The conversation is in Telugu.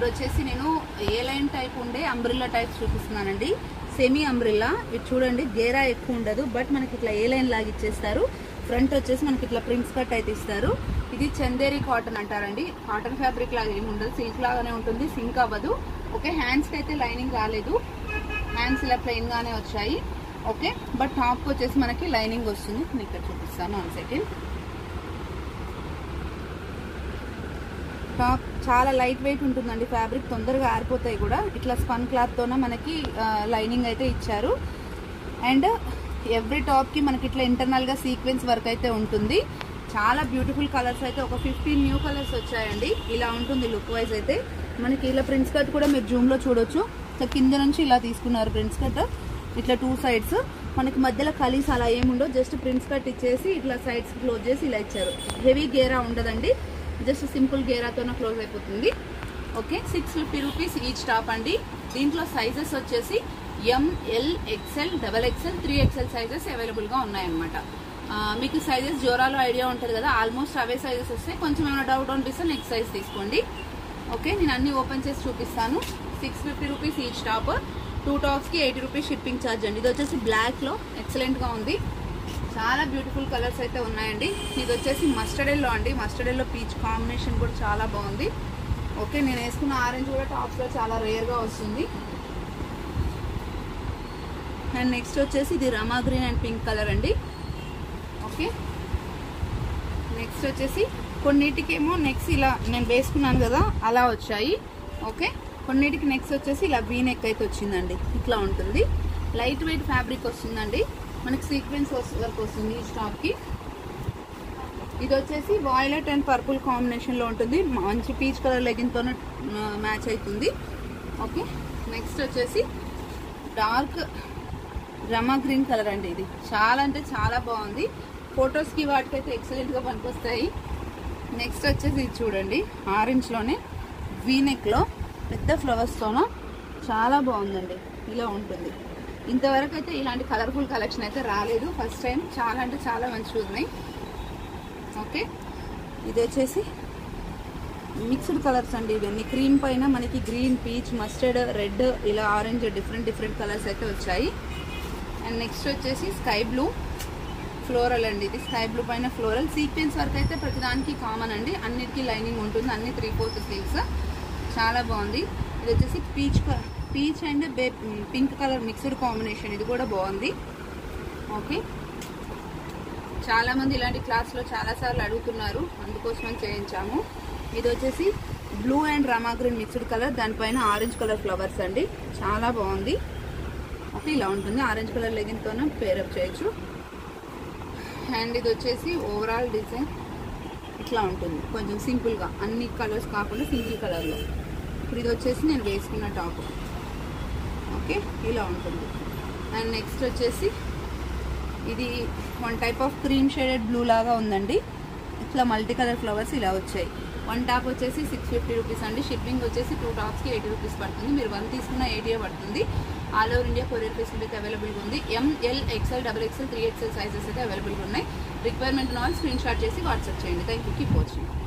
ఇప్పుడు వచ్చేసి నేను ఏ లైన్ టైప్ ఉండే అంబ్రిల్లా టైప్ చూపిస్తున్నానండి సెమీ అంబ్రిల్లా ఇది చూడండి గేరా ఎక్కువ ఉండదు బట్ మనకి ఇట్లా ఏ లైన్ లాగా ఇచ్చేస్తారు ఫ్రంట్ వచ్చేసి మనకి ఇట్లా ప్రింట్స్ కట్ అయితే ఇస్తారు ఇది చందేరి కాటన్ అంటారండి కాటన్ ఫ్యాబ్రిక్ లాగా ఏమి ఉండదు సిల్క్ లాగానే ఉంటుంది సింక్ అవ్వదు ఓకే హ్యాండ్స్కి అయితే లైనింగ్ రాలేదు హ్యాండ్స్ ఇలా ప్లెయిన్ గానే వచ్చాయి ఓకే బట్ టాప్ వచ్చేసి మనకి లైనింగ్ వస్తుంది నేను ఇక్కడ చూపిస్తాను వన్ సెకండ్ టాప్ చాలా లైట్ వెయిట్ ఉంటుందండి ఫ్యాబ్రిక్ తొందరగా ఆరిపోతాయి కూడా ఇట్లా స్పన్ క్లాత్తోనే మనకి లైనింగ్ అయితే ఇచ్చారు అండ్ ఎవ్రీ టాప్కి మనకి ఇట్లా ఇంటర్నల్గా సీక్వెన్స్ వర్క్ అయితే ఉంటుంది చాలా బ్యూటిఫుల్ కలర్స్ అయితే ఒక ఫిఫ్టీన్ న్యూ కలర్స్ వచ్చాయండి ఇలా ఉంటుంది లుక్ వైజ్ అయితే మనకి ఇలా ప్రింట్స్ కట్ కూడా మీరు జూమ్లో చూడొచ్చు సో కింద నుంచి ఇలా తీసుకున్నారు ప్రింట్స్ కట్ ఇట్లా టూ సైడ్స్ మనకి మధ్యలో కలీస్ అలా ఏముండో జస్ట్ ప్రింట్స్ కట్ ఇచ్చేసి ఇట్లా సైడ్స్ క్లోజ్ చేసి ఇలా ఇచ్చారు హెవీ గేరా ఉండదండి జస్ట్ సింపుల్ గేరాతోనే క్లోజ్ అయిపోతుంది okay six fifty rupees each top అండి దీంట్లో సైజెస్ వచ్చేసి M L XL double XL three XL sizes అవైలబుల్గా ఉన్నాయన్నమాట ఆ, మీకు సైజెస్ జోరాలో ఐడియా ఉంటుంది కదా ఆల్మోస్ట్ అవే సైజెస్ వస్తాయి కొంచెం ఏమైనా డౌట్ అనిపిస్తే నెక్స్ట్ సైజ్ తీసుకోండి ఓకే నేను అన్ని ఓపెన్ చేసి చూపిస్తాను six fifty rupees each top two టాప్స్కి ఎయిటీ రూపీస్ షిప్పింగ్ ఛార్జ్ అండి ఇది వచ్చేసి బ్లాక్లో ఎక్సలెంట్గా ఉంది చాలా బ్యూటిఫుల్ కలర్స్ అయితే ఉన్నాయండి ఇది వచ్చేసి మస్టర్డ్ ఎల్లో అండి మస్టర్డ్ ఎల్లో పీచ్ కాంబినేషన్ కూడా చాలా బాగుంది ఓకే నేను వేసుకున్న ఆరెంజ్ కూడా టాప్స్లో చాలా రేర్గా వస్తుంది అండ్ నెక్స్ట్ వచ్చేసి ఇది Rama green and pink colour అండి ఓకే నెక్స్ట్ వచ్చేసి కొన్నిటికేమో నెక్స్ట్ ఇలా నేను వేసుకున్నాను కదా అలా వచ్చాయి ఓకే కొన్నిటికి నెక్స్ట్ వచ్చేసి ఇలా వీ నెక్ అయితే వచ్చిందండి ఇట్లా ఉంటుంది లైట్ వెయిట్ ఫ్యాబ్రిక్ వస్తుందండి మనకి సీక్వెన్స్ వర్క్ వస్తుంది ఈ స్టాప్కి ఇది వచ్చేసి వాయిలెట్ అండ్ పర్పుల్ కాంబినేషన్లో ఉంటుంది మంచి పీచ్ కలర్ లెగిన్తోనే మ్యాచ్ అవుతుంది ఓకే నెక్స్ట్ వచ్చేసి డార్క్ రమా గ్రీన్ కలర్ అండి ఇది చాలా అంటే చాలా బాగుంది ఫొటోస్కి వాటికైతే ఎక్సలెంట్గా పనికొస్తాయి నెక్స్ట్ వచ్చేసి ఇది చూడండి ఆరెంజ్లోనే వీనెక్లో పెద్ద ఫ్లవర్స్తోన చాలా బాగుందండి ఇలా ఉంటుంది ఇంతవరకు అయితే ఇలాంటి కలర్ఫుల్ కలెక్షన్ అయితే రాలేదు ఫస్ట్ టైం చాలా అంటే చాలా మంచిగా ఉన్నాయి ఓకే ఇది వచ్చేసి మిక్స్డ్ కలర్స్ అండి ఇవన్నీ క్రీమ్ పైన మనకి గ్రీన్ పీచ్ మస్టర్డ్ రెడ్ ఇలా ఆరెంజ్ డిఫరెంట్ డిఫరెంట్ కలర్స్ అయితే వచ్చాయి అండ్ నెక్స్ట్ వచ్చేసి స్కై బ్లూ ఫ్లోరల్ అండి ఇది స్కై బ్లూ పైన ఫ్లోరల్ సీక్వెన్స్ వర్క్ అయితే ప్రతిదానికి కామన్ అండి అన్నిటికీ లైనింగ్ ఉంటుంది అన్ని త్రీ ఫోర్త్ స్లీవ్స్ చాలా బాగుంది ఇది వచ్చేసి పీచ్ పీచ్ అండ్ బే పింక్ కలర్ మిక్స్డ్ కాంబినేషన్ ఇది కూడా బాగుంది ఓకే చాలా మంది ఇలాంటి క్లాస్లో చాలా సార్లు అడుగుతున్నారు అందుకోసమని చేయించాము ఇది వచ్చేసి blue and Rama green mixed colour దానిపైన ఆరెంజ్ కలర్ ఫ్లవర్స్ అండి చాలా బాగుంది ఓకే ఇలా ఉంటుంది ఆరెంజ్ కలర్ లెగిన్తోనే పేరప్ చేయొచ్చు అండ్ ఇది వచ్చేసి ఓవరాల్ డిజైన్ ఇట్లా ఉంటుంది కొంచెం సింపుల్గా అన్ని కలర్స్ కాకుండా సింగిల్ కలర్లో ఇప్పుడు ఇది వచ్చేసి నేను వేసుకున్న టాప్ ఓకే ఇలా ఉంటుంది అండ్ నెక్స్ట్ వచ్చేసి ఇది one type of cream shaded blue లాగా ఉందండి ఇట్లా మల్టీ కలర్ ఫ్లవర్స్ ఇలా వచ్చాయి వన్ టాప్ వచ్చేసి సిక్స్ ఫిఫ్టీ రూపీస్ అండి షిప్పింగ్ వచ్చేసి టూ టాప్స్కి ఎయిటీ రూపీస్ పడుతుంది మీరు వన్ తీసుకున్న ఎయిటీఏ పడుతుంది all over India courier facility అవైలబుల్గా ఉంది M L XL double XL three XL sizes అయితే అవైలబుల్గా ఉన్నాయి రిక్వైర్మెంట్ ఆల్ స్క్రీన్ షాట్ చేసి వాట్సాప్ చేయండి థ్యాంక్ యూ కీప్ వాచింగ్